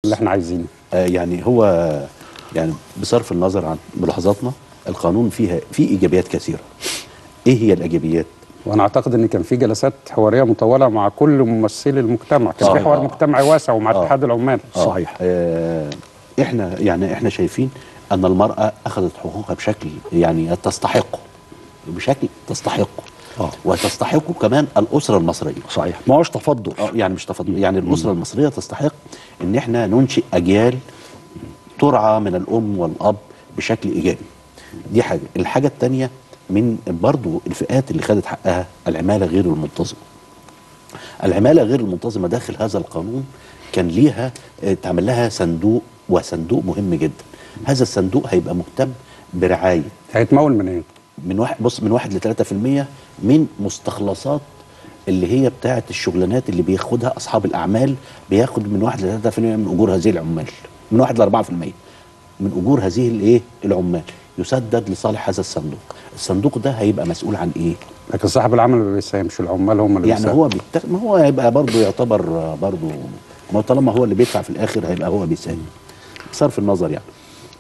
اللي احنا عايزينه آه يعني هو يعني بصرف النظر عن ملاحظاتنا القانون فيها فيه ايجابيات كثيره ايه هي الايجابيات وانا اعتقد ان كان في جلسات حواريه مطوله مع كل ممثلي المجتمع كان في صحيح. حوار آه. مجتمعي واسع ومع آه. اتحاد العمال صحيح آه احنا يعني احنا شايفين ان المراه اخذت حقوقها بشكل يعني تستحقه بشكل تستحقه آه. وتستحقه كمان الاسره المصريه صحيح ما هوش تفضل اه يعني مش تفضل يعني الاسره المصريه تستحق ان احنا ننشئ اجيال ترعى من الام والاب بشكل ايجابي دي حاجه الحاجه الثانيه من برضو الفئات اللي خدت حقها العماله غير المنتظمه العماله غير المنتظمه داخل هذا القانون كان ليها آه، تعمل لها صندوق وصندوق مهم جدا هذا الصندوق هيبقى مهتم برعايه هيتمول من ايه؟ من واحد بص من واحد ل 3% من مستخلصات اللي هي بتاعه الشغلانات اللي بياخدها اصحاب الاعمال بياخد من واحد ل 3% من اجور هذه العمال من واحد ل 4% من اجور هذه الايه العمال يسدد لصالح هذا الصندوق الصندوق ده هيبقى مسؤول عن ايه لكن صاحب العمل ما بيساهمش العمال هم اللي يعني بيساهموا. هو بيتخ... ما هو هيبقى برضه يعتبر آه، برضه ما هو طالما هو اللي بيدفع في الاخر هيبقى هو بيساهم بصرف النظر يعني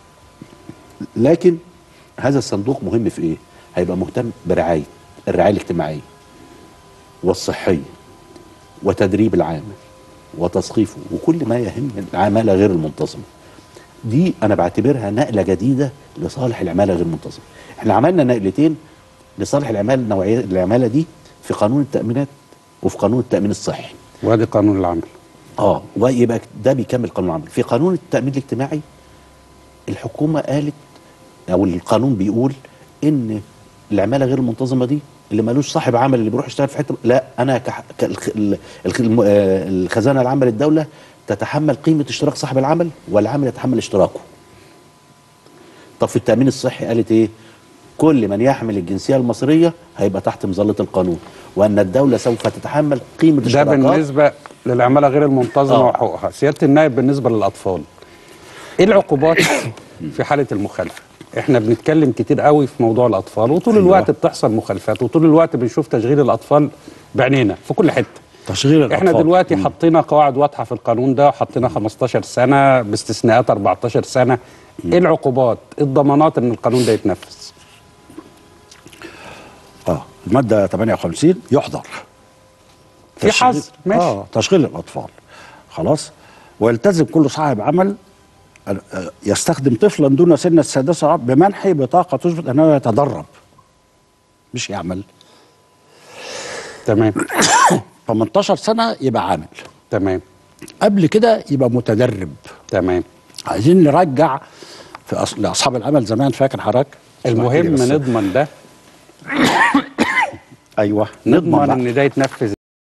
لكن هذا الصندوق مهم في ايه هيبقى مهتم برعايه الرعايه الاجتماعيه والصحيه وتدريب العامل وتثقيفه وكل ما يهم العماله غير المنتظمه دي انا بعتبرها نقله جديده لصالح العماله غير المنتظمه احنا عملنا نقلتين لصالح العماله النوعيه العماله دي في قانون التامينات وفي قانون التامين الصحي وادي قانون العمل اه ويبقى ده بيكمل قانون العمل في قانون التامين الاجتماعي الحكومه قالت او القانون بيقول ان العماله غير المنتظمه دي اللي مالوش صاحب عمل اللي بيروح يشتغل في حته لا انا كح... كالخ... ال- الخ- الم- آه، الخزانه العامه للدوله تتحمل قيمه اشتراك صاحب العمل والعامل يتحمل اشتراكه طب في التامين الصحي قالت ايه كل من يحمل الجنسيه المصريه هيبقى تحت مظله القانون وان الدوله سوف تتحمل قيمه ده اشتراكات بالنسبه للعماله غير المنتظمه آه. وحقوقها سياده النائب بالنسبه للاطفال ايه العقوبات في حاله المخالفه احنا بنتكلم كتير قوي في موضوع الاطفال وطول أيوة. الوقت بتحصل مخالفات وطول الوقت بنشوف تشغيل الاطفال بعينينا في كل حته تشغيل احنا الأطفال. دلوقتي حطينا قواعد واضحه في القانون ده وحطينا 15 سنه باستثناءات 14 سنه ايه العقوبات إيه الضمانات ان القانون ده يتنفذ اه الماده 58 يحظر في تشغيل- حظر ماشي اه تشغيل الاطفال خلاص ويلتزم كل صاحب عمل آه، يستخدم طفلا دون سن السادسه عام بمنحه بطاقه تثبت انه يتدرب مش يعمل تمام 18 سنه يبقى عامل تمام قبل كده يبقى متدرب تمام عايزين نرجع في أص... لاصحاب العمل زمان فاكر حضرتك المهم اسمح لي بس. نضمن ده ايوه نضمن بقى. ان ده يتنفذ